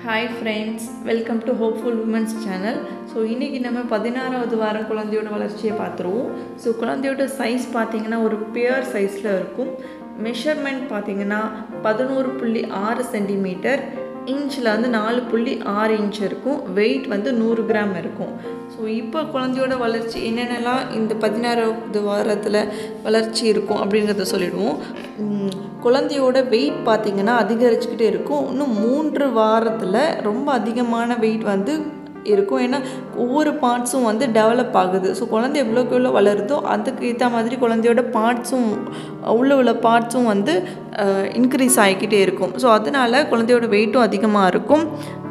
hi friends welcome to hopeful women's channel so இன்றைக்கி நம்ம பதினாறாவது வாரம் குழந்தையோட வளர்ச்சியை பார்த்துருவோம் ஸோ குழந்தையோட சைஸ் பார்த்தீங்கன்னா ஒரு பியர் சைஸில் இருக்கும் மெஷர்மெண்ட் பார்த்தீங்கன்னா பதினோரு புள்ளி ஆறு சென்டிமீட்டர் இன்ச்சில் வந்து நாலு புள்ளி ஆறு இன்ச் இருக்கும் வெயிட் வந்து நூறு கிராம் இருக்கும் ஸோ இப்போ குழந்தையோட வளர்ச்சி என்னென்னலாம் இந்த பதினாறாவது வாரத்தில் வளர்ச்சி இருக்கும் அப்படிங்கிறத சொல்லிடுவோம் உம், குழந்தையோட வெயிட் பார்த்திங்கன்னா அதிகரிச்சுக்கிட்டே இருக்கும் இன்னும் மூன்று வாரத்தில் ரொம்ப அதிகமான வெயிட் வந்து இருக்கும் ஏன்னா ஒவ்வொரு பார்ட்ஸும் வந்து டெவலப் ஆகுது ஸோ குழந்தை எவ்வளோக்கு எவ்வளோ வளருதோ அதுக்கு ஏற்ற மாதிரி குழந்தையோட பார்ட்ஸும் உள்ள உள்ள பார்ட்ஸும் வந்து இன்க்ரீஸ் ஆகிக்கிட்டே இருக்கும் ஸோ அதனால் குழந்தையோட வெயிட்டும் அதிகமாக இருக்கும்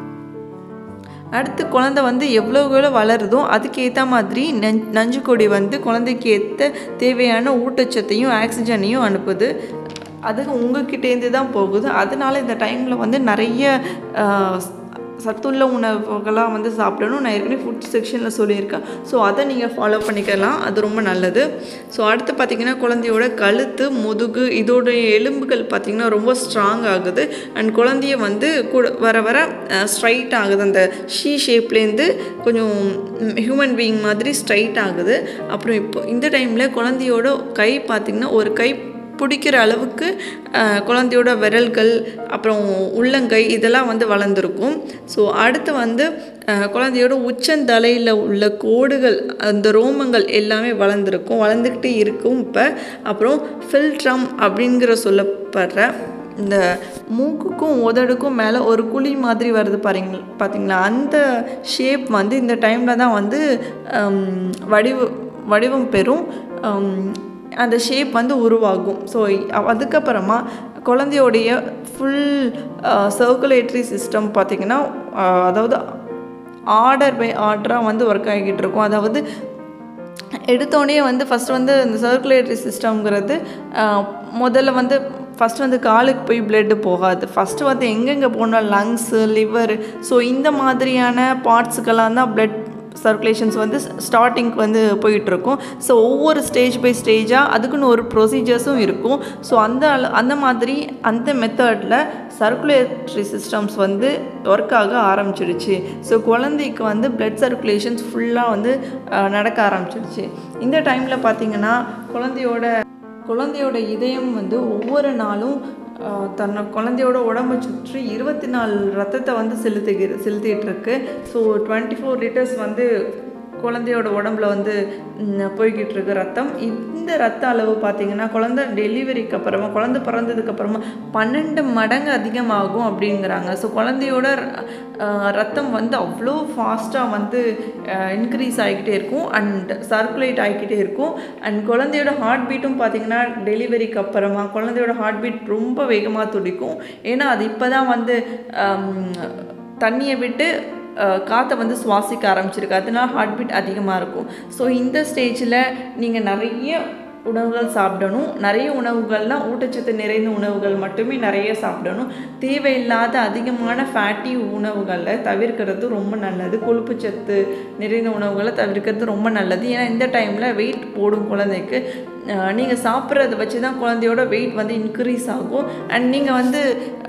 அடுத்து குழந்தை வந்து எவ்வளோ எவ்வளோ வளருதோ அதுக்கு ஏற்ற மாதிரி நஞ் நஞ்சு கொடி வந்து குழந்தைக்கு ஏற்ற தேவையான ஊட்டச்சத்தையும் ஆக்சிஜனையும் அனுப்புது அது உங்ககிட்டேருந்து தான் போகுது அதனால இந்த டைமில் வந்து நிறைய ஆஹ், சத்துள்ள உணவுகளாக வந்து சாப்பிடணும் நான் ஏற்கனவே ஃபுட் செக்ஷனில் சொல்லியிருக்கேன் ஸோ அதை நீங்கள் ஃபாலோ பண்ணிக்கலாம் அது ரொம்ப நல்லது ஸோ அடுத்து பார்த்திங்கன்னா குழந்தையோட கழுத்து முதுகு இதோடைய எலும்புகள் பார்த்திங்கன்னா ரொம்ப ஸ்ட்ராங் ஆகுது அண்ட் குழந்தைய வந்து கூட வர வர ஸ்ட்ரைட் ஆகுது அந்த ஷீ ஷேப்லேருந்து கொஞ்சம் ஹியூமன் பீயிங் மாதிரி ஸ்ட்ரைட் ஆகுது அப்புறம் இப்போ இந்த டைமில் குழந்தையோட கை பார்த்திங்கன்னா ஒரு கை பிடிக்கிற அளவுக்கு அஹ், குழந்தையோட விரல்கள் அப்புறம் உள்ளங்கை இதெல்லாம் வந்து வளர்ந்துருக்கும் ஸோ அடுத்து வந்து அஹ், குழந்தையோட உச்சந்தலையில் உள்ள கோடுகள் அந்த ரோமங்கள் எல்லாமே வளர்ந்துருக்கும் வளர்ந்துக்கிட்டே இருக்கும் இப்போ அப்புறம் ஃபில்ட்ரம் அப்படிங்கிற சொல்லப்படுற இந்த மூக்குக்கும் உதடுக்கும் மேலே ஒரு குழி மாதிரி வருது பாருங்க பார்த்தீங்களா அந்த ஷேப் வந்து இந்த டைமில் தான் வந்து ஹம், வடிவ வடிவம் பெறும் ஹம், அந்த ஷேப் வந்து உருவாகும் ஸோ அதுக்கப்புறமா குழந்தையோடைய ஃபுல் சர்க்குலேட்டரி சிஸ்டம் பார்த்திங்கன்னா அஹ், அதாவது ஆர்டர் பை ஆர்டராக வந்து ஒர்க் ஆகிக்கிட்டு இருக்கும் அதாவது எடுத்தோடனே வந்து ஃபஸ்ட் வந்து இந்த சர்க்குலேட்டரி சிஸ்டம்ங்கிறது முதல்ல வந்து ஃபஸ்ட் வந்து காலுக்கு போய் பிளட்டு போகாது ஃபஸ்ட்டு வந்து எங்கெங்கே போனால் லங்ஸு லிவர் ஸோ இந்த மாதிரியான பார்ட்ஸுக்கெல்லாம் தான் பிளட் சர்க்குலேஷன்ஸ் வந்து ஸ்டார்டிங்க்கு வந்து போயிட்டுருக்கும் ஸோ ஒவ்வொரு ஸ்டேஜ் பை ஸ்டேஜாக அதுக்குன்னு ஒரு ப்ரொசீஜர்ஸும் இருக்கும் ஸோ அந்த அள- அந்த மாதிரி அந்த மெத்தடில் சர்க்குலேட்டரி சிஸ்டம்ஸ் வந்து ஒர்க் ஆக ஆரம்பிச்சிடுச்சு ஸோ குழந்தைக்கு வந்து பிளட் சர்க்குலேஷன்ஸ் ஃபுல்லாக வந்து அஹ், நடக்க ஆரம்பிச்சிடுச்சு இந்த டைமில் பார்த்தீங்கன்னா குழந்தையோட குழந்தையோட இதயம் வந்து ஒவ்வொரு நாளும் ஆஹ், தன்னை குழந்தையோட உடம்பை சுற்றி இருபத்தி நாலு ரத்தத்தை வந்து செலுத்துகிற செலுத்திட்டு இருக்கு ஸோ டுவெண்ட்டி ஃபோர் லிட்டர்ஸ் வந்து குழந்தையோட உடம்புல வந்து ம், போய்கிட்டு இருக்கு ரத்தம் இந்த ரத்த அளவு பார்த்தீங்கன்னா குழந்தை டெலிவரிக்கு அப்புறமா குழந்தை பிறந்ததுக்கு அப்புறமா பன்னெண்டு மடங்கு அதிகமாகும் அப்படிங்கிறாங்க ஸோ குழந்தையோட ஆஹ், ரத்தம் வந்து அவ்வளோ ஃபாஸ்ட்டாக வந்து இன்க்ரீஸ் ஆகிக்கிட்டே இருக்கும் அண்ட் சர்க்குலேட் ஆகிக்கிட்டே இருக்கும் அண்ட் குழந்தையோட ஹார்ட் பீட்டும் பார்த்தீங்கன்னா டெலிவரிக்கு அப்புறமா குழந்தையோட ஹார்ட் பீட் ரொம்ப வேகமாக துடிக்கும் ஏன்னா அது இப்போ தான் வந்து ஆம், தண்ணியை விட்டு காற்றை வந்து சுவாசிக்க ஆரம்பிச்சிருக்கு அதனால ஹார்ட் பீட் அதிகமாக இருக்கும் ஸோ இந்த ஸ்டேஜில் நீங்கள் நிறைய உணவுகள் சாப்பிடணும் நிறைய உணவுகள்லாம் ஊட்டச்சத்து நிறைந்த உணவுகள் மட்டுமே நிறைய சாப்பிடணும் தேவையில்லாத அதிகமான ஃபேட்டி உணவுகளை தவிர்க்கிறது ரொம்ப நல்லது கொழுப்புச்சத்து நிறைந்த உணவுகளை தவிர்க்கிறது ரொம்ப நல்லது ஏன்னா இந்த டைமில் வெயிட் போடும் குழந்தைக்கு நீங்கள் சாப்பிட்றத வச்சு தான் குழந்தையோட வெயிட் வந்து இன்க்ரீஸ் ஆகும் அண்ட் நீங்கள் வந்து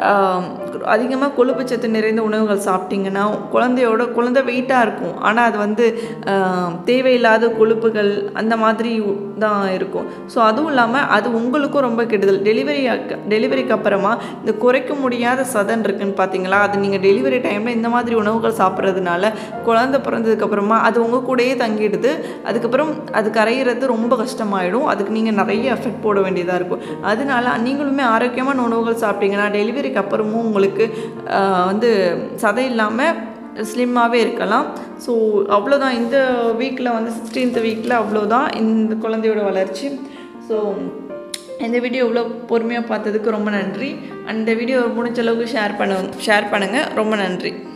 அதிகமாக கொழுப்புச்சத்து நிறைந்த உணவுகள் சாப்பிட்டீங்கன்னா குழந்தையோட குழந்தை வெயிட்டாக இருக்கும் ஆனால் அது வந்து ஆஹ், தேவையில்லாத கொழுப்புகள் அந்த மாதிரி தான் இருக்கும் ஸோ அதுவும் இல்லாமல் அது உங்களுக்கும் ரொம்ப கெடுதல் டெலிவரி டெலிவரிக்கு அப்புறமா இந்த குறைக்க முடியாத சதன் இருக்குன்னு பார்த்தீங்களா அது நீங்கள் டெலிவரி டைமில் இந்த மாதிரி உணவுகள் சாப்பிட்றதுனால குழந்தை பிறந்ததுக்கப்புறமா அது உங்கள் கூடயே தங்கிடுது அதுக்கப்புறம் அது கரையிறது ரொம்ப கஷ்டமாயிடும் அதுக்கு நீங்கள் நிறைய எஃபெக்ட் போட வேண்டியதாக இருக்கும் அதனால நீங்களுமே ஆரோக்கியமான உணவுகள் சாப்பிட்டீங்கன்னா டெலிவரிக்கு அப்புறமும் உங்களுக்கு ஆஹ், வந்து சதை இல்லாமல் ஸ்லிம்மாகவே இருக்கலாம் ஸோ அவ்வளோதான் இந்த வீக்கில் வந்து சிக்ஸ்டீன்த் வீக்கில் அவ்வளோதான் இந்த குழந்தையோட வளர்ச்சி ஸோ இந்த வீடியோ இவ்வளோ பொறுமையாக பார்த்ததுக்கு ரொம்ப நன்றி அந்த வீடியோ முடிஞ்ச அளவுக்கு ஷேர் பண்ண ஷேர் பண்ணுங்கள் ரொம்ப நன்றி